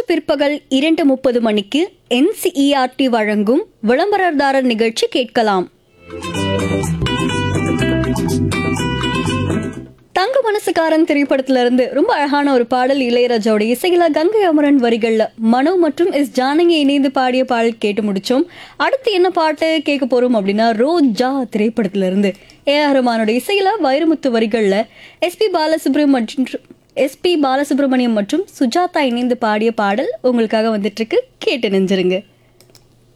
பிற்பகல் இரண்டு முப்பது மணிக்கு என்சிஇஆர்டி வழங்கும் விளம்பரதாரர் நிகழ்ச்சி கேட்கலாம் தங்க மனசுக்காரன் திரைப்படத்துல இருந்து ரொம்ப அழகான ஒரு பாடல் இளையராஜாவோட இசையில கங்கை அமரன் வரிகள்ல மனோ மற்றும் எஸ் ஜானகி இணைந்து பாடிய பாடல் கேட்டு முடிச்சோம் அடுத்து என்ன பாட்டு கேட்க போறோம் அப்படின்னா ரோஜா திரைப்படத்துல இருந்து ஏ ஆர் ரஹ்மானோட இசையில வைரமுத்து வரிகள்ல எஸ்பி பாலசுப்ரமணியம் எஸ்பி பாலசுப்ரமணியம் மற்றும் சுஜாதா இணைந்து பாடிய பாடல் உங்களுக்காக வந்துட்டு இருக்கு கேட்டு நெஞ்சிருங்க